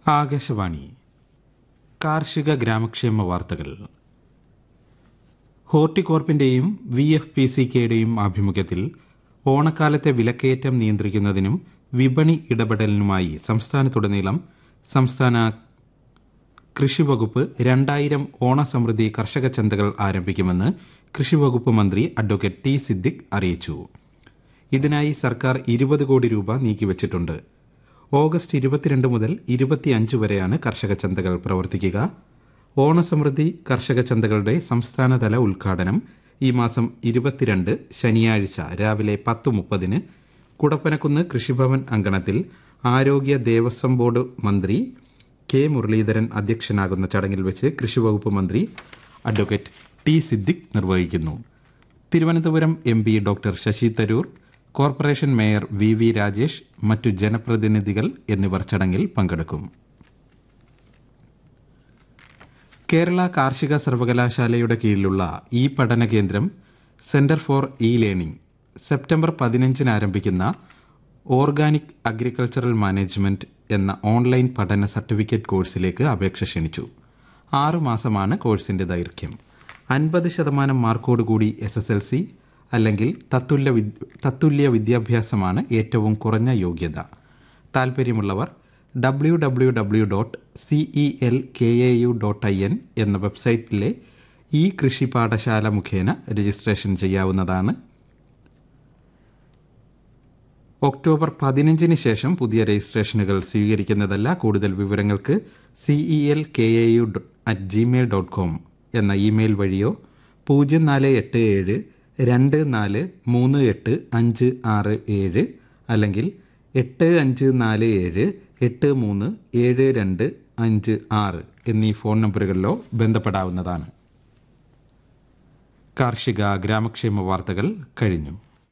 ആകാശവാണി കാർഷിക ഗ്രാമക്ഷേമ വാർത്തകൾ ഹോർട്ടികോർപ്പിന്റെയും വി എഫ് പി സി കെയുടെയും ആഭിമുഖ്യത്തിൽ ഓണക്കാലത്തെ വിലക്കയറ്റം നിയന്ത്രിക്കുന്നതിനും വിപണി ഇടപെടലിനുമായി സംസ്ഥാനത്തുടനീളം സംസ്ഥാന കൃഷിവകുപ്പ് രണ്ടായിരം ഓണസമൃദ്ധി കർഷക ചന്തകൾ ആരംഭിക്കുമെന്ന് കൃഷിവകുപ്പ് മന്ത്രി അഡ്വക്കേറ്റ് ടി സിദ്ദിഖ് അറിയിച്ചു ഇതിനായി സർക്കാർ ഇരുപത് കോടി രൂപ നീക്കിവച്ചിട്ടുണ്ട് ഓഗസ്റ്റ് ഇരുപത്തിരണ്ട് മുതൽ ഇരുപത്തിയഞ്ച് വരെയാണ് കർഷക ചന്തകൾ പ്രവർത്തിക്കുക ഓണസമൃദ്ധി കർഷക ചന്തകളുടെ സംസ്ഥാനതല ഉദ്ഘാടനം ഈ മാസം ഇരുപത്തിരണ്ട് ശനിയാഴ്ച രാവിലെ പത്ത് മുപ്പതിന് കുടപ്പനക്കുന്ന് കൃഷിഭവൻ അങ്കണത്തിൽ ആരോഗ്യ ദേവസ്വം ബോർഡ് മന്ത്രി കെ മുരളീധരൻ അധ്യക്ഷനാകുന്ന ചടങ്ങിൽ വെച്ച് കൃഷിവകുപ്പ് മന്ത്രി അഡ്വക്കേറ്റ് ടി സിദ്ദിഖ് നിർവഹിക്കുന്നു Thiruvananthapuram M P doctor Shashi Tharoor corporation mayor V V Rajesh മറ്റു ജനപ്രതിനിധികൾ എന്നിവർ ചടങ്ങിൽ പങ്കെടുക്കും കേരള കാർഷിക സർവകലാശാലയുടെ കീഴിലുള്ള ഈ പഠന കേന്ദ്രം centre for e learning September പതിനഞ്ചിന് ആരംഭിക്കുന്ന ഓർഗാനിക് അഗ്രികൾച്ചറൽ മാനേജ്മെന്റ് എന്ന ഓൺലൈൻ പഠന സർട്ടിഫിക്കറ്റ് കോഴ്സിലേക്ക് അപേക്ഷ ക്ഷണിച്ചു ആറു മാസമാണ് കോഴ്സിന്റെ ദൈർഘ്യം അൻപത് ശതമാനം മാർക്കോടുകൂടി എസ് എസ് എൽ സി അല്ലെങ്കിൽ തത്തുല്യ വിദ്- തത്തുല്യ വിദ്യാഭ്യാസമാണ് ഏറ്റവും കുറഞ്ഞ യോഗ്യത താൽപ്പര്യമുള്ളവർ W W W dot C E L K A U dot I N എന്ന വെബ്സൈറ്റിലെ ഈ കൃഷി പാഠശാല മുഖേന രജിസ്ട്രേഷൻ ചെയ്യാവുന്നതാണ് ഒക്ടോബർ പതിനഞ്ചിന് ശേഷം പുതിയ രജിസ്ട്രേഷനുകൾ സ്വീകരിക്കുന്നതല്ല കൂടുതൽ വിവരങ്ങൾക്ക് C E L K A U at Gmail dot com എന്ന ഇമെയിൽ വഴിയോ പൂജ്യം നാല് എട്ട് ഏഴ് രണ്ട് നാല് മൂന്ന് എട്ട് അഞ്ച് ആറ് ഏഴ് അല്ലെങ്കിൽ എട്ട് അഞ്ച് നാല് ഏഴ് എട്ട് മൂന്ന് ഏഴ് രണ്ട് അഞ്ച് ആറ് എന്നീ ഫോൺ നമ്പറുകളിലോ ബന്ധപ്പെടാവുന്നതാണ് കാർഷിക ഗ്രാമക്ഷേമ വാർത്തകൾ കഴിഞ്ഞു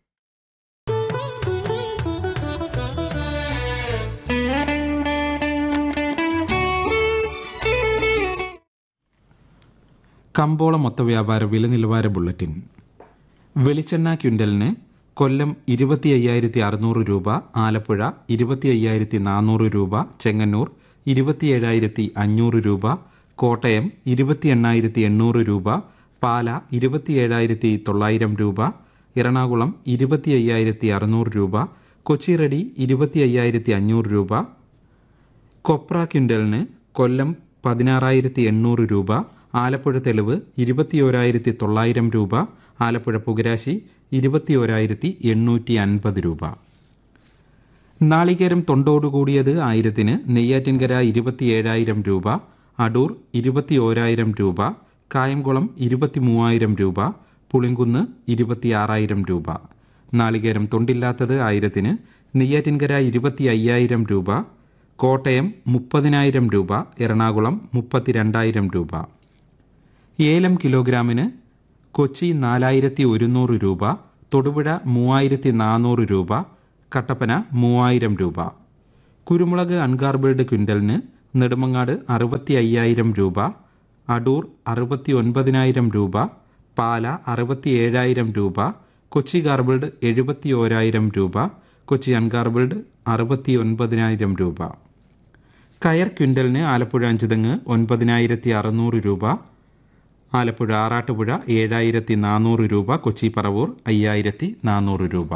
കമ്പോള മൊത്തവ്യാപാര വില നിലവാര ബുള്ളറ്റിൻ വെളിച്ചെണ്ണ ക്വിൻ്റലിന് കൊല്ലം ഇരുപത്തി അയ്യായിരത്തി അറുന്നൂറ് രൂപ ആലപ്പുഴ ഇരുപത്തി അയ്യായിരത്തി നാനൂറ് രൂപ ചെങ്ങന്നൂർ ഇരുപത്തി ഏഴായിരത്തി അഞ്ഞൂറ് രൂപ കോട്ടയം ഇരുപത്തി എണ്ണായിരത്തി എണ്ണൂറ് രൂപ പാല ഇരുപത്തി ഏഴായിരത്തി തൊള്ളായിരം രൂപ എറണാകുളം ഇരുപത്തി അയ്യായിരത്തി അറുന്നൂറ് രൂപ കൊച്ചി റെഡി ഇരുപത്തി അയ്യായിരത്തി അഞ്ഞൂറ് രൂപ കൊപ്ര ക്വിൻ്റലിന് കൊല്ലം പതിനാറായിരത്തി എണ്ണൂറ് രൂപ ആലപ്പുഴ തെളിവ് ഇരുപത്തിയോരായിരത്തി തൊള്ളായിരം രൂപ ആലപ്പുഴ പുകരാശി ഇരുപത്തിയോരായിരത്തി എണ്ണൂറ്റി അൻപത് രൂപ നാളികേരം തൊണ്ടോടുകൂടിയത് ആയിരത്തിന് നെയ്യാറ്റിൻകര ഇരുപത്തിയേഴായിരം രൂപ അടൂർ ഇരുപത്തിയോരായിരം രൂപ കായംകുളം ഇരുപത്തി മൂവായിരം രൂപ പുളിങ്കുന്ന് ഇരുപത്തിയാറായിരം രൂപ നാളികേരം തൊണ്ടില്ലാത്തത് ആയിരത്തിന് നെയ്യാറ്റിൻകര ഇരുപത്തി അയ്യായിരം രൂപ കോട്ടയം മുപ്പതിനായിരം രൂപ എറണാകുളം മുപ്പത്തിരണ്ടായിരം രൂപ ഏലം കിലോഗ്രാമിന് കൊച്ചി നാലായിരത്തി ഒരുന്നൂറ് രൂപ തൊടുപുഴ മൂവായിരത്തി നാനൂറ് രൂപ കട്ടപ്പന മൂവായിരം രൂപ കുരുമുളക് അൺഗാർബിൾഡ് ക്വിൻ്റലിന് നെടുമങ്ങാട് അറുപത്തി അയ്യായിരം രൂപ അടൂർ അറുപത്തി ഒൻപതിനായിരം രൂപ പാല അറുപത്തി ഏഴായിരം രൂപ കൊച്ചി ഗാർബിൾഡ് എഴുപത്തി ഓരായിരം രൂപ കൊച്ചി അൺഗാർബിൾഡ് അറുപത്തി ഒൻപതിനായിരം രൂപ കയർ ക്വിൻ്റലിന് ആലപ്പുഴ അഞ്ചുതെങ്ങ് ഒൻപതിനായിരത്തി അറുന്നൂറ് രൂപ ആലപ്പുഴ ആറാട്ടുപുഴ ഏഴായിരത്തി നാനൂറ് രൂപ കൊച്ചി പറവൂർ അയ്യായിരത്തി നാനൂറ് രൂപ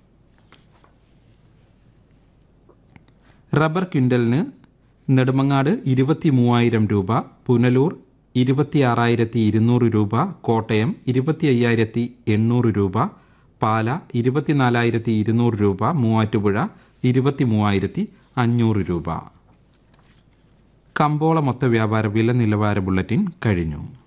റബ്ബർ ക്വിൻ്റലിന് നെടുമങ്ങാട് ഇരുപത്തി മൂവായിരം രൂപ പുനലൂർ ഇരുപത്തി ആറായിരത്തി ഇരുന്നൂറ് രൂപ കോട്ടയം ഇരുപത്തി അയ്യായിരത്തി എണ്ണൂറ് രൂപ പാല ഇരുപത്തിനാലായിരത്തി ഇരുന്നൂറ് രൂപ മൂവാറ്റുപുഴ ഇരുപത്തി മൂവായിരത്തി അഞ്ഞൂറ് രൂപ കമ്പോള മൊത്ത വ്യാപാര വില നിലവാര ബുള്ളറ്റിൻ കഴിഞ്ഞു